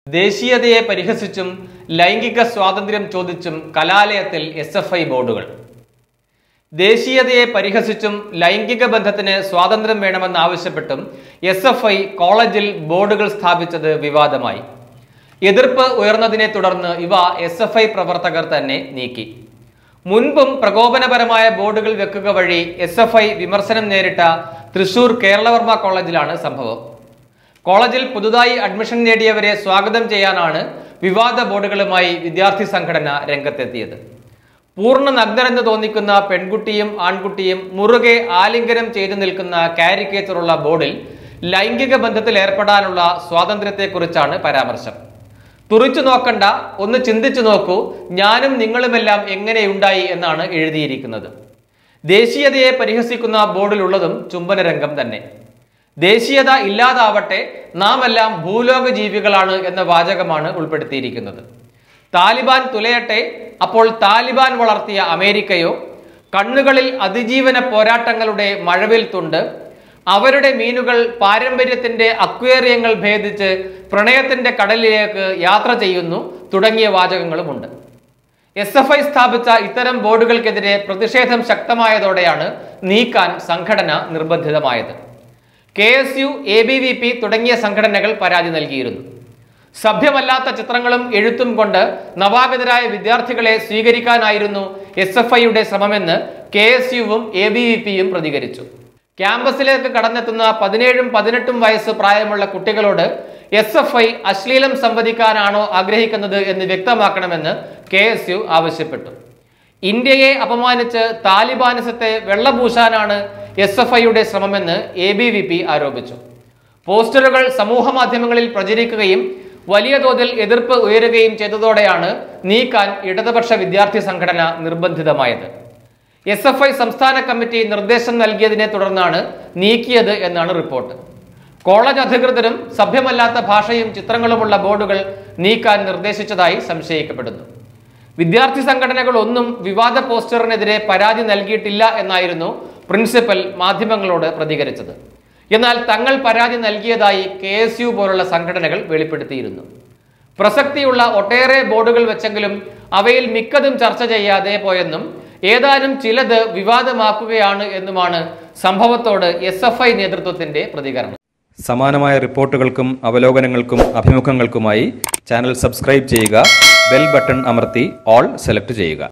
ദേശീയതയെ പരിഹസിച്ചും ലൈംഗിക സ്വാതന്ത്ര്യം ചോദിച്ചും കലാലയത്തിൽ എസ് എഫ് ഐ ബോർഡുകൾ ദേശീയതയെ പരിഹസിച്ചും ലൈംഗിക ബന്ധത്തിന് സ്വാതന്ത്ര്യം വേണമെന്നാവശ്യപ്പെട്ടും എസ് എഫ് ഐ കോളേജിൽ ബോർഡുകൾ സ്ഥാപിച്ചത് വിവാദമായി എതിർപ്പ് ഉയർന്നതിനെ തുടർന്ന് ഇവ എസ് എഫ് ഐ പ്രവർത്തകർ തന്നെ നീക്കി മുൻപും പ്രകോപനപരമായ ബോർഡുകൾ വെക്കുക വഴി എസ് എഫ് ഐ വിമർശനം നേരിട്ട തൃശൂർ കേരളവർമ്മ കോളേജിലാണ് സംഭവം കോളേജിൽ പുതുതായി അഡ്മിഷൻ നേടിയവരെ സ്വാഗതം ചെയ്യാനാണ് വിവാദ ബോർഡുകളുമായി വിദ്യാർത്ഥി സംഘടന രംഗത്തെത്തിയത് പൂർണ്ണ നഗ്നരെന്ന് തോന്നിക്കുന്ന പെൺകുട്ടിയും ആൺകുട്ടിയും മുറുകെ ആലിംഗനം ചെയ്തു നിൽക്കുന്ന കാരിക്കേച്ചറുള്ള ബോർഡിൽ ലൈംഗിക ബന്ധത്തിൽ ഏർപ്പെടാനുള്ള സ്വാതന്ത്ര്യത്തെക്കുറിച്ചാണ് പരാമർശം തുറിച്ചു നോക്കണ്ട ഒന്ന് ചിന്തിച്ചു നോക്കൂ ഞാനും നിങ്ങളുമെല്ലാം എങ്ങനെയുണ്ടായി എന്നാണ് എഴുതിയിരിക്കുന്നത് ദേശീയതയെ പരിഹസിക്കുന്ന ബോർഡിലുള്ളതും ചുംബനരംഗം തന്നെ ദേശീയത ഇല്ലാതാവട്ടെ നാം എല്ലാം ഭൂലോക ജീവികളാണ് എന്ന വാചകമാണ് ഉൾപ്പെടുത്തിയിരിക്കുന്നത് താലിബാൻ തുലയട്ടെ അപ്പോൾ താലിബാൻ വളർത്തിയ അമേരിക്കയോ കണ്ണുകളിൽ അതിജീവന പോരാട്ടങ്ങളുടെ മഴവിൽ തുണ്ട് അവരുടെ മീനുകൾ പാരമ്പര്യത്തിന്റെ അക്വേറിയങ്ങൾ ഭേദിച്ച് പ്രണയത്തിന്റെ കടലിലേക്ക് യാത്ര ചെയ്യുന്നു തുടങ്ങിയ വാചകങ്ങളുമുണ്ട് എസ് എഫ് ഐ സ്ഥാപിച്ച ഇത്തരം ബോർഡുകൾക്കെതിരെ പ്രതിഷേധം ശക്തമായതോടെയാണ് നീക്കാൻ സംഘടന നിർബന്ധിതമായത് K S U A B V P തുടങ്ങിയ സംഘടനകൾ പരാതി നൽകിയിരുന്നു സഭ്യമല്ലാത്ത ചിത്രങ്ങളും എഴുത്തും കൊണ്ട് നവാഗതരായ വിദ്യാർത്ഥികളെ സ്വീകരിക്കാനായിരുന്നു എസ് എഫ് ഐയുടെ ശ്രമമെന്ന് കെ എസ് യുവും എ ബി വി പിയും പ്രതികരിച്ചു ക്യാമ്പസിലേക്ക് കടന്നെത്തുന്ന പതിനേഴും പതിനെട്ടും വയസ്സ് പ്രായമുള്ള കുട്ടികളോട് എസ് എഫ് ഐ അശ്ലീലം സംവദിക്കാനാണോ ആഗ്രഹിക്കുന്നത് എന്ന് വ്യക്തമാക്കണമെന്ന് കെ എസ് യു ആവശ്യപ്പെട്ടു ഇന്ത്യയെ അപമാനിച്ച് താലിബാനിസത്തെ വെള്ളപൂശാനാണ് എസ് എഫ് ഐയുടെ ശ്രമമെന്ന് എ ബി വി പി ആരോപിച്ചു പോസ്റ്ററുകൾ സമൂഹ മാധ്യമങ്ങളിൽ പ്രചരിക്കുകയും വലിയ തോതിൽ എതിർപ്പ് ഉയരുകയും ചെയ്തതോടെയാണ് നീക്കാൻ ഇടതുപക്ഷ വിദ്യാർത്ഥി സംഘടന നിർബന്ധിതമായത് എസ് എഫ് ഐ സംസ്ഥാന കമ്മിറ്റി നിർദ്ദേശം നൽകിയതിനെ തുടർന്നാണ് നീക്കിയത് എന്നാണ് റിപ്പോർട്ട് കോളേജ് അധികൃതരും സഭ്യമല്ലാത്ത ഭാഷയും ചിത്രങ്ങളുമുള്ള ബോർഡുകൾ നീക്കാൻ നിർദ്ദേശിച്ചതായി സംശയിക്കപ്പെടുന്നു വിദ്യാർത്ഥി സംഘടനകൾ ഒന്നും വിവാദ പോസ്റ്ററിനെതിരെ പരാതി നൽകിയിട്ടില്ല എന്നായിരുന്നു പ്രിൻസിപ്പൽ മാധ്യമങ്ങളോട് പ്രതികരിച്ചത് എന്നാൽ തങ്ങൾ പരാതി നൽകിയതായി കെ എസ് യു പോലുള്ള സംഘടനകൾ വെളിപ്പെടുത്തിയിരുന്നു പ്രസക്തിയുള്ള ഒട്ടേറെ ബോർഡുകൾ വെച്ചെങ്കിലും അവയിൽ മിക്കതും ചർച്ച ചെയ്യാതെ പോയെന്നും ഏതാനും ചിലത് വിവാദമാക്കുകയാണ് എന്നുമാണ് സംഭവത്തോട് എസ് എഫ് ഐ നേതൃത്വത്തിന്റെ പ്രതികരണം സമാനമായ റിപ്പോർട്ടുകൾക്കും അവലോകനങ്ങൾക്കും അഭിമുഖങ്ങൾക്കുമായി ചാനൽ സബ്സ്ക്രൈബ് ചെയ്യുക ബെൽ ബട്ടൺ അമർത്തി ഓൾ സെലക്ട് ചെയ്യുക